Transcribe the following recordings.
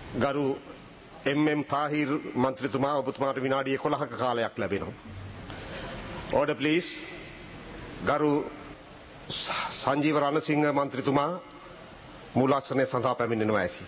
ගරු එම්.එම්. තාහිර් මන්ත්‍රතුමා ඔබතුමාට විනාඩිය 11ක කාලයක් ලැබෙනවා. Order please. ගරු ස- සංජීව රණසිංහ මන්ත්‍රතුමා මූලාසනය සඳහා පැමිණෙනවා ඇති.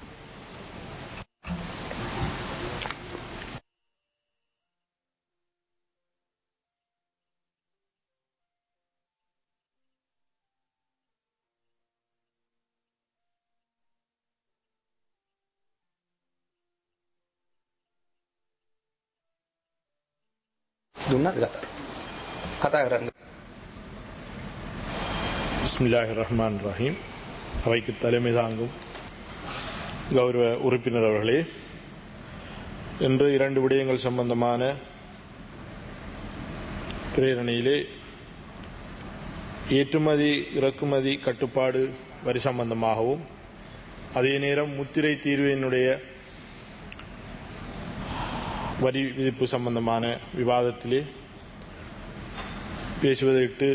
දුන්නද කතා කතා කරන්න பிஸ்மில்லாஹி ரஹ்மான் ரஹீம் அவைக்கு தலைமை தாங்கும் கௌரவ உறுப்பினர் அவர்களே இன்று இரண்டு விடயங்கள் சம்பந்தமான பிரேரணையிலே ஏற்றுமதி இறக்குமதி கட்டுப்பாடு வரி சம்பந்தமாகவும் அதே நேரம் முத்திரை தீர்வினுடைய வரி விதிப்பு சம்பந்தமான விவாதத்திலே பேசுவதற்கு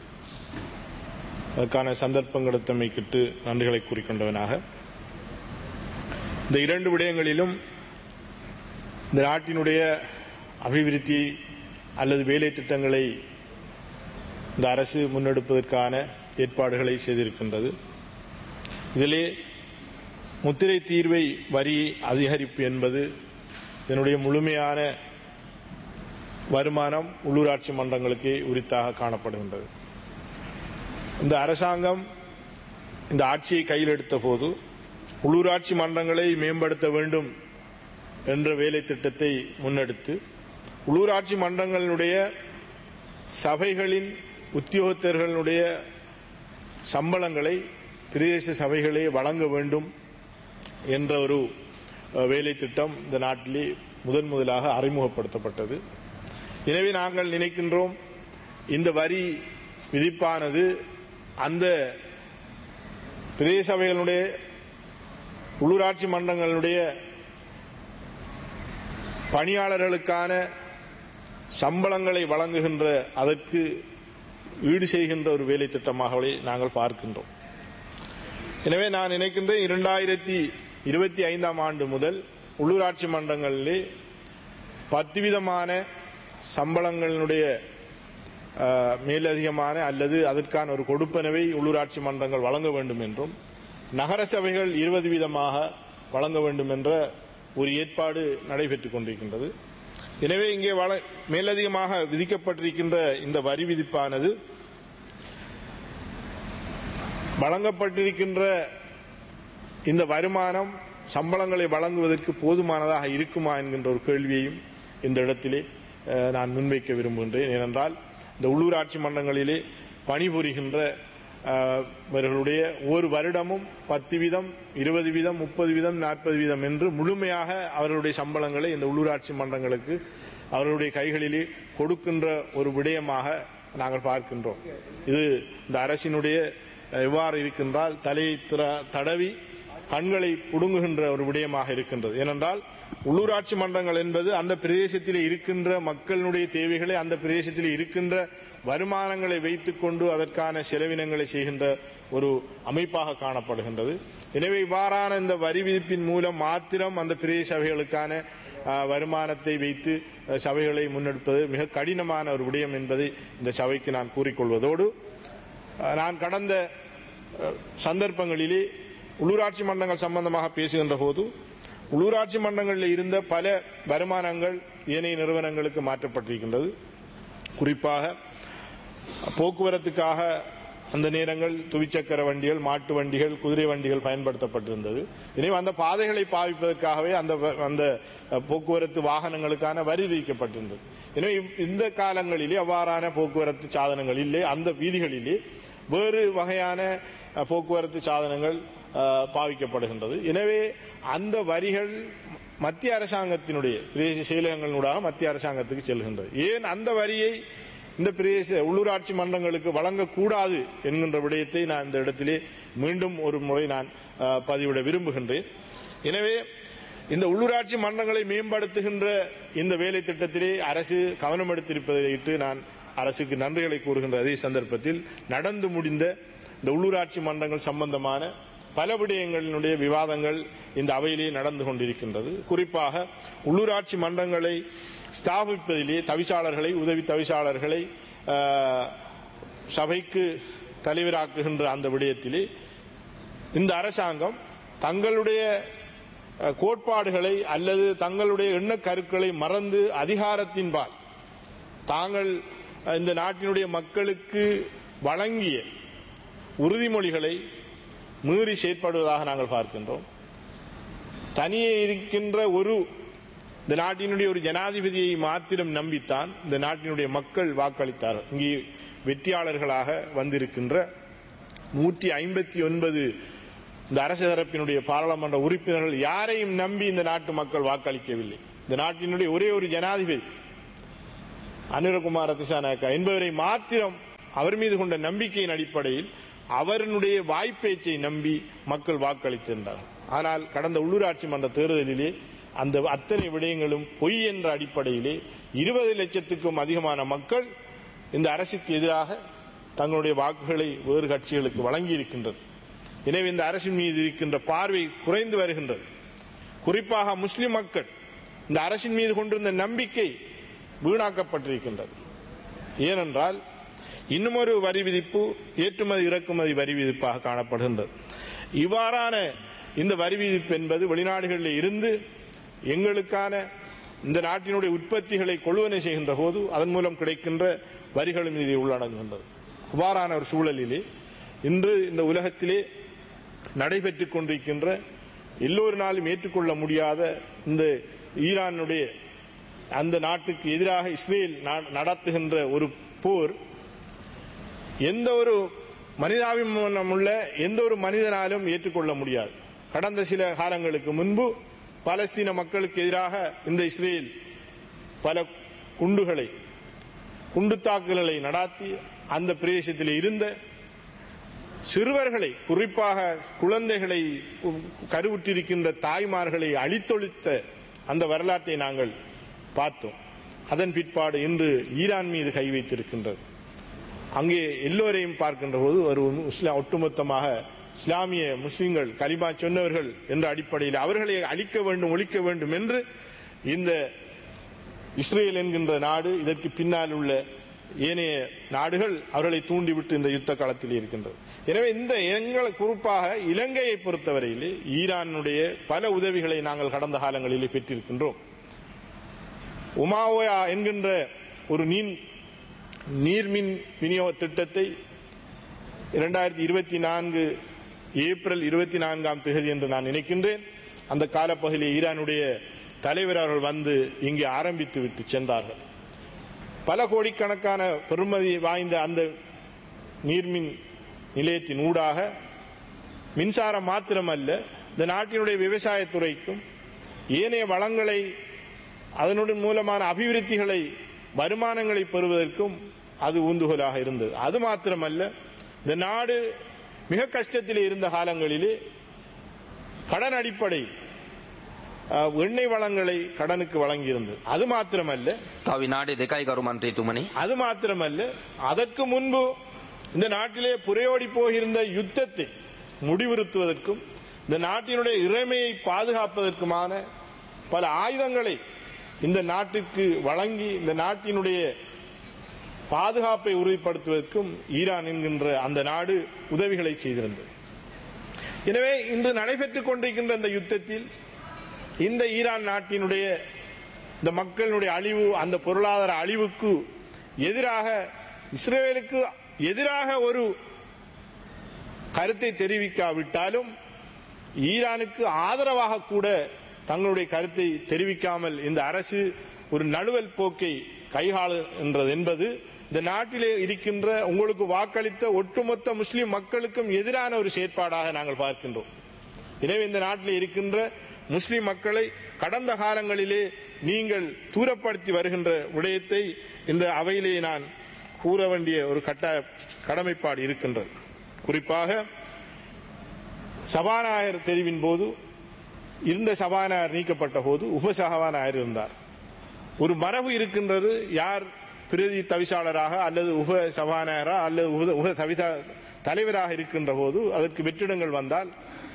அதற்கான சந்தர்ப்பங்களுத்தமைக்கிட்டு நன்றிகளை கூறிக்கொண்டவனாக இந்த இரண்டு விடயங்களிலும் இந்த நாட்டினுடைய அபிவிருத்தி அல்லது வேலை திட்டங்களை இந்த அரசு முன்னெடுப்பதற்கான ஏற்பாடுகளை செய்திருக்கின்றது இதிலே முத்திரை தீர்வை வரி அதிகரிப்பு என்பது இதனுடைய முழுமையான வருமானம் உள்ளூராட்சி மன்றங்களுக்கே உரித்தாக காணப்படுகின்றது இந்த அரசாங்கம் இந்த ஆட்சியை கையில் எடுத்த போது உள்ளூராட்சி மன்றங்களை மேம்படுத்த வேண்டும் என்ற வேலை திட்டத்தை முன்னெடுத்து உள்ளூராட்சி மன்றங்களுடைய சபைகளின் உத்தியோகத்தர்களுடைய சம்பளங்களை பிரதேச சபைகளே வழங்க வேண்டும் என்ற ஒரு அஹ், வேலை திட்டம் இந்த நாட்டிலே முதன் முதலாக அறிமுகப்படுத்தப்பட்டது எனவே நாங்கள் நினைக்கின்றோம் இந்த வரி விதிப்பானது அந்த பிரதேச சபைகளுடைய உள்ளூராட்சி மன்றங்களுடைய பணியாளர்களுக்கான சம்பளங்களை வழங்குகின்ற அதற்கு ஈடு செய்கின்ற ஒரு வேலை திட்டமாகவே நாங்கள் பார்க்கின்றோம் எனவே நான் நினைக்கின்றேன் இரண்டாயிரத்தி இருபத்தி ஐந்தாம் ஆண்டு முதல் உள்ளூராட்சி மன்றங்களிலே பத்து விதமான சம்பளங்களினுடைய அஹ், மேலதிகமான அல்லது அதற்கான ஒரு கொடுப்பனவை உள்ளூராட்சி மன்றங்கள் வழங்க வேண்டும் என்றும் நகர சபைகள் இருபது வீதமாக வழங்க வேண்டும் என்ற ஒரு ஏற்பாடு நடைபெற்றுக் கொண்டிருக்கின்றது எனவே இங்கே வள- மேலதிகமாக விதிக்கப்பட்டிருக்கின்ற இந்த வரி விதிப்பானது வழங்கப்பட்டிருக்கின்ற இந்த வருமானம் சம்பளங்களை வழங்குவதற்கு போதுமானதாக இருக்குமா என்கின்ற ஒரு கேள்வியையும் இந்த இடத்திலே அஹ், நான் முன்வைக்க விரும்புகின்றேன் ஏனென்றால் இந்த உள்ளூராட்சி மன்றங்களிலே பணிபுரிகின்ற அஹ், இவர்களுடைய ஒரு வருடமும் பத்து வீதம் இருபது வீதம் முப்பது வீதம் நாற்பது வீதம் என்று முழுமையாக அவர்களுடைய சம்பளங்களை இந்த உள்ளூராட்சி மன்றங்களுக்கு அவர்களுடைய கைகளிலே கொடுக்கின்ற ஒரு விடயமாக நாங்கள் பார்க்கின்றோம் இது இந்த அரசினுடைய அஹ், எவ்வாறு இருக்கின்றால் தலையை துர- தடவி கண்களை புடுங்குகின்ற ஒரு விடயமாக இருக்கின்றது ஏனென்றால் உள்ளூராட்சி மன்றங்கள் என்பது அந்த பிரதேசத்தில் இருக்கின்ற மக்களுடைய தேவைகளை அந்த பிரதேசத்தில் இருக்கின்ற வருமானங்களை வைத்துக்கொண்டு அதற்கான செலவினங்களை செய்கின்ற ஒரு அமைப்பாக காணப்படுகின்றது எனவே இவ்வாறான இந்த வரி விதிப்பின் மூலம் மாத்திரம் அந்த பிரதேச சபைகளுக்கான அஹ், வருமானத்தை வைத்து அஹ், சபைகளை முன்னெடுப்பது மிக கடினமான ஒரு விடயம் என்பதை இந்த சபைக்கு நான் கூறிக்கொள்வதோடு அஹ், நான் கடந்த அஹ், சந்தர்ப்பங்களிலே உள்ளூராட்சி மன்றங்கள் சம்பந்தமாக பேசுகின்ற போது உள்ளூராட்சி மன்றங்களில் இருந்த பல வருமானங்கள் ஏனைய நிறுவனங்களுக்கு மாற்றப்பட்டிருக்கின்றது குறிப்பாக போக்குவரத்துக்காக அந்த நேரங்கள் துவிச்சக்கர வண்டிகள் மாட்டு வண்டிகள் குதிரை வண்டிகள் பயன்படுத்தப்பட்டிருந்தது எனவே அந்த பாதைகளை பாவிப்பதற்காகவே அந்த வ- அந்த அஹ், போக்குவரத்து வாகனங்களுக்கான வரி விதிக்கப்பட்டிருந்தது எனவே இவ்- இந்த காலங்களிலே அவ்வாறான போக்குவரத்து சாதனங்கள் இல்லை அந்த வீதிகளிலே வேறு வகையான அஹ், போக்குவரத்து சாதனங்கள் அஹ், பாவிக்கப்படுகின்றது எனவே அந்த வரிகள் மத்திய அரசாங்கத்தினுடைய பிரதேச செயலகங்களினூடாக மத்திய அரசாங்கத்துக்கு செல்கின்றது ஏன் அந்த வரியை இந்த பிரதேச உள்ளூராட்சி மன்றங்களுக்கு வழங்கக்கூடாது என்கின்ற விடயத்தை நான் இந்த இடத்திலே மீண்டும் ஒரு முறை நான் அஹ், பதிவிட விரும்புகின்றேன் எனவே இந்த உள்ளூராட்சி மன்றங்களை மேம்படுத்துகின்ற இந்த வேலை திட்டத்திலே அரசு கவனம் எடுத்திருப்பதை இட்டு நான் அரசுக்கு நன்றிகளை கூறுகின்ற அதே சந்தர்ப்பத்தில் நடந்து முடிந்த இந்த உள்ளூராட்சி மன்றங்கள் சம்பந்தமான பல விடயங்களினுடைய விவாதங்கள் இந்த அவையிலே நடந்து கொண்டிருக்கின்றது குறிப்பாக உள்ளூராட்சி மன்றங்களை ஸ்தாபிப்பதிலே தவிசாளர்களை உதவி தவிசாளர்களை ஆஹ், சபைக்கு தலைவராக்குகின்ற அந்த விடயத்திலே இந்த அரசாங்கம் தங்களுடைய அஹ், கோட்பாடுகளை அல்லது தங்களுடைய எண்ணக் கருக்களை மறந்து அதிகாரத்தின்பால் தாங்கள் அஹ், இந்த நாட்டினுடைய மக்களுக்கு வழங்கிய உறுதிமொழிகளை மீறி செயற்படுவதாக நாங்கள் பார்க்கின்றோம் தனியே இருக்கின்ற ஒரு இந்த நாட்டினுடைய ஒரு ஜனாதிபதியை மாத்திரம் நம்பித்தான் இந்த நாட்டினுடைய மக்கள் வாக்களித்தார்கள் இங்கே வெற்றியாளர்களாக வந்திருக்கின்ற நூற்றி ஐம்பத்தி ஒன்பது இந்த அரசு தரப்பினுடைய பாராளுமன்ற உறுப்பினர்கள் யாரையும் நம்பி இந்த நாட்டு மக்கள் வாக்களிக்கவில்லை இந்த நாட்டினுடைய ஒரே ஒரு ஜனாதிபதி அனுரகுமார திசாநாயக்கா என்பவரை மாத்திரம் அவர் மீது கொண்ட நம்பிக்கையின் அடிப்படையில் அவருடைய வாய்ப்பேச்சை நம்பி மக்கள் வாக்களித்திருந்தார்கள் ஆனால் கடந்த உள்ளூராட்சி மன்ற தேர்தலிலே அந்த அத்தனை விடயங்களும் பொய் என்ற அடிப்படையிலே இருபது லட்சத்துக்கும் அதிகமான மக்கள் இந்த அரசுக்கு எதிராக தங்களுடைய வாக்குகளை வேறு கட்சிகளுக்கு வழங்கி இருக்கின்றது எனவே இந்த அரசின் மீது இருக்கின்ற பார்வை குறைந்து வருகின்றது குறிப்பாக முஸ்லிம் மக்கள் இந்த அரசின் மீது கொண்டிருந்த நம்பிக்கை வீணாக்கப்பட்டிருக்கின்றது ஏனென்றால் இன்னும் ஒரு வரி விதிப்பு ஏற்றுமதி இறக்குமதி வரி விதிப்பாக காணப்படுகின்றது இவ்வாறான இந்த வரி விதிப்பு என்பது வெளிநாடுகளில் இருந்து எங்களுக்கான இந்த நாட்டினுடைய உற்பத்திகளை கொள்வனை செய்கின்ற போது அதன் மூலம் கிடைக்கின்ற வரிகளும் இதில் உள்ளடங்குகின்றது இவ்வாறான ஒரு சூழலிலே இன்று இந்த உலகத்திலே நடைபெற்றுக் கொண்டிருக்கின்ற எல்லோரினாலும் ஏற்றுக்கொள்ள முடியாத இந்த ஈரானுடைய அந்த நாட்டுக்கு எதிராக இஸ்ரேல் நா- நடத்துகின்ற ஒரு போர் எந்த ஒரு மனிதாபிமானம் உள்ள எந்த ஒரு மனிதனாலும் ஏற்றுக்கொள்ள முடியாது கடந்த சில காலங்களுக்கு முன்பு பாலஸ்தீன மக்களுக்கு எதிராக இந்த இஸ்ரேல் பல குண்டுகளை குண்டு தாக்குதல்களை நடாத்தி அந்த பிரதேசத்தில் இருந்த சிறுவர்களை குறிப்பாக குழந்தைகளை கருவுற்றிருக்கின்ற தாய்மார்களை அழித்தொழித்த அந்த வரலாற்றை நாங்கள் பார்த்தோம் அதன் பிற்பாடு இன்று ஈரான் மீது கை வைத்திருக்கின்றது அங்கே எல்லோரையும் பார்க்கின்ற போது ஒரு முஸ்லிம் ஒட்டுமொத்தமாக இஸ்லாமிய முஸ்லிம்கள் கலிமா சொன்னவர்கள் என்ற அடிப்படையில் அவர்களை அழிக்க வேண்டும் ஒழிக்க வேண்டும் என்று இந்த இஸ்ரேல் என்கின்ற நாடு இதற்கு பின்னால் உள்ள ஏனைய நாடுகள் அவர்களை தூண்டிவிட்டு இந்த யுத்த களத்தில் இருக்கின்றது எனவே இந்த எங்களை குறிப்பாக இலங்கையை பொறுத்தவரையிலே ஈரானுடைய பல உதவிகளை நாங்கள் கடந்த காலங்களிலே பெற்றிருக்கின்றோம் உமாவோயா என்கின்ற ஒரு நீர் நீர்மின் விநியோக திட்டத்தை இரண்டாயிரத்தி இருபத்தி நான்கு ஏப்ரல் இருபத்தி நான்காம் தேதி என்று நான் நினைக்கின்றேன் அந்த காலப்பகுதியில் ஈரானுடைய தலைவர் அவர்கள் வந்து இங்கே ஆரம்பித்து விட்டு சென்றார்கள் பல கோடிக்கணக்கான பெறுமதி வாய்ந்த அந்த நீர்மின் நிலையத்தின் ஊடாக மின்சாரம் மாத்திரமல்ல இந்த நாட்டினுடைய விவசாயத்துறைக்கும் ஏனைய வளங்களை அதனுடன் மூலமான அபிவிருத்திகளை வருமானங்களை பெறுவதற்கும் அது ஊந்துகோலாக இருந்தது அது மாத்திரமல்ல இந்த நாடு மிக கஷ்டத்தில் இருந்த காலங்களிலே கடன் அடிப்படையில் அஹ், எண்ணெய் வளங்களை கடனுக்கு வழங்கியிருந்தது அது மாத்திரமல்ல තව විනාඩි දෙකයි ගරු මන්ත්‍රීතුමනි. அது மாத்திரமல்ல அதற்கு முன்பு இந்த நாட்டிலே புரையோடி போகிருந்த யுத்தத்தை முடிவுறுத்துவதற்கும் இந்த நாட்டினுடைய இறைமையை பாதுகாப்பதற்குமான பல ஆயுதங்களை இந்த நாட்டுக்கு வழங்கி இந்த நாட்டினுடைய பாதுகாப்பை உறுதிப்படுத்துவதற்கும் ஈரான் என்கின்ற அந்த நாடு உதவிகளை செய்திருந்தது எனவே இன்று நடைபெற்றுக் கொண்டிருக்கின்ற இந்த யுத்தத்தில் இந்த ஈரான் நாட்டினுடைய இந்த மக்களுடைய அழிவு அந்த பொருளாதார அழிவுக்கு எதிராக இஸ்ரேலுக்கு எதிராக ஒரு கருத்தை தெரிவிக்காவிட்டாலும் ஈரானுக்கு ஆதரவாக கூட தங்களுடைய கருத்தை தெரிவிக்காமல் இந்த அரசு ஒரு நழுவல் போக்கை கையாளுகின்றது என்பது இந்த நாட்டிலே இருக்கின்ற உங்களுக்கு வாக்களித்த ஒட்டுமொத்த முஸ்லிம் மக்களுக்கும் எதிரான ஒரு செயற்பாடாக நாங்கள் பார்க்கின்றோம் எனவே இந்த நாட்டில் இருக்கின்ற முஸ்லிம் மக்களை கடந்த காலங்களிலே நீங்கள் தூரப்படுத்தி வருகின்ற விடயத்தை இந்த அவையிலே நான் கூற வேண்டிய ஒரு கட்டாய கடமைப்பாடு இருக்கின்றது குறிப்பாக சபாநாயகர் தெரிவின் போது இருந்த சபாநாயகர் நீக்கப்பட்ட போது உப சபாநாயகர் இருந்தார் ஒரு மரபு இருக்கின்றது யார் பிரதி தவிசாளராக அல்லது உப சபாநாயகரா அல்லது உப- உப தவிசா தலைவராக இருக்கின்ற போது அதற்கு வெற்றிடங்கள் வந்தால்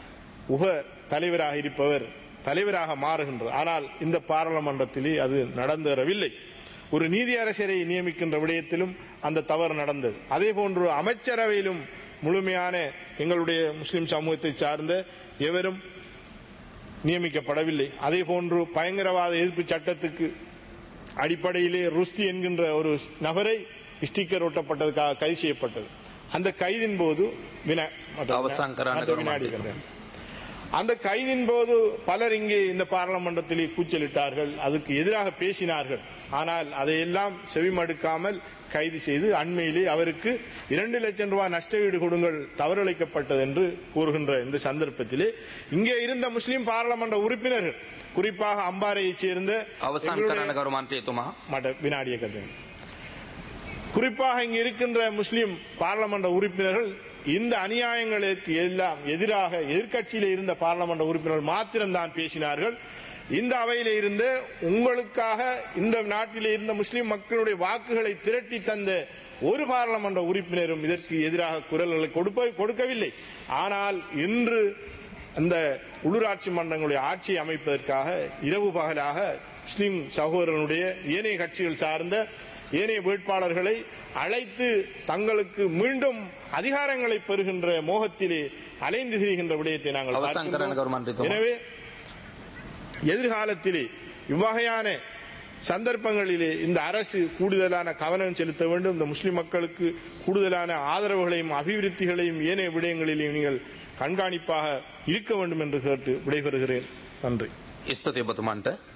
உப தலைவராக இருப்பவர் தலைவராக மாறுகின்றார் ஆனால் இந்த பாராளுமன்றத்திலே அது நடந்தேறவில்லை ஒரு நீதியரசரை நியமிக்கின்ற விடயத்திலும் அந்த தவறு நடந்தது அதே போன்று அமைச்சரவையிலும் முழுமையான எங்களுடைய முஸ்லிம் சமூகத்தை சார்ந்த எவரும் நியமிக்கப்படவில்லை அதே போன்று பயங்கரவாத எதிர்ப்பு சட்டத்துக்கு அடிப்படையிலே ருஸ்தி என்கின்ற ஒரு நபரை ஸ்டிக்கர் ஒட்டப்பட்டதுக்காக கைது செய்யப்பட்டது அந்த கைதின் போது வினா- மற்ற- அவசான் கரான மற்ற வினாடி கண்டேன். அந்த கைதின் போது பலர் இங்கே இந்த பாராளுமன்றத்திலே கூச்சலிட்டார்கள் அதுக்கு எதிராக பேசினார்கள் ஆனால் அதையெல்லாம் செவிமடுக்காமல் கைது செய்து அண்மையிலே அவருக்கு இரண்டு லட்சம் ரூபாய் நஷ்டஈடு கொடுங்கள் தவறளிக்கப்பட்டது என்று கூறுகின்ற இந்த சந்தர்ப்பத்திலே இங்கே இருந்த முஸ்லிம் பாராளுமன்ற உறுப்பினர்கள் குறிப்பாக அம்பாறையைச் சேர்ந்த අවසන් எங்களுடைய- කරන්න ගරු මන්ත්‍රීතුමා. மட வினாடிய கதை குறிப்பாக இங்கு இருக்கின்ற முஸ்லிம் பாராளுமன்ற உறுப்பினர்கள் இந்த அநியாயங்களுக்கு எல்லாம் எதிராக எதிர்க்கட்சியில இருந்த பாராளுமன்ற உறுப்பினர்கள் மாத்திரம்தான் பேசினார்கள் இந்த அவையில இருந்து உங்களுக்காக இந்த நாட்டிலே இருந்த முஸ்லிம் மக்களுடைய வாக்குகளை திரட்டி தந்த ஒரு பாராளுமன்ற உறுப்பினரும் இதற்கு எதிராக குரல்களை கொடுப்ப கொடுக்கவில்லை ஆனால் இன்று அந்த உள்ளூராட்சி மன்றங்களுடைய ஆட்சியை அமைப்பதற்காக இரவு பகலாக முஸ்லிம் சகோதரனுடைய ஏனைய கட்சிகள் சார்ந்த ஏனைய வேட்பாளர்களை அழைத்து தங்களுக்கு மீண்டும் அதிகாரங்களை பெறுகின்ற மோகத்திலே அலைந்து திரிகின்ற விடயத்தை நாங்கள் அவசான் பார்க்கின்றோம். கரான கரு மன்றித்துவம். எனவே எதிர்காலத்திலே இவ்வகையான சந்தர்ப்பங்களிலே இந்த அரசு கூடுதலான கவனம் செலுத்த வேண்டும் இந்த முஸ்லிம் மக்களுக்கு கூடுதலான ஆதரவுகளையும் அபிவிருத்திகளையும் ஏனைய விடயங்களிலேயும் நீங்கள் கண்காணிப்பாக இருக்க வேண்டும் என்று கேட்டு விடைபெறுகிறேன் நன்றி ස්තුතියි ඔබතුමන්ට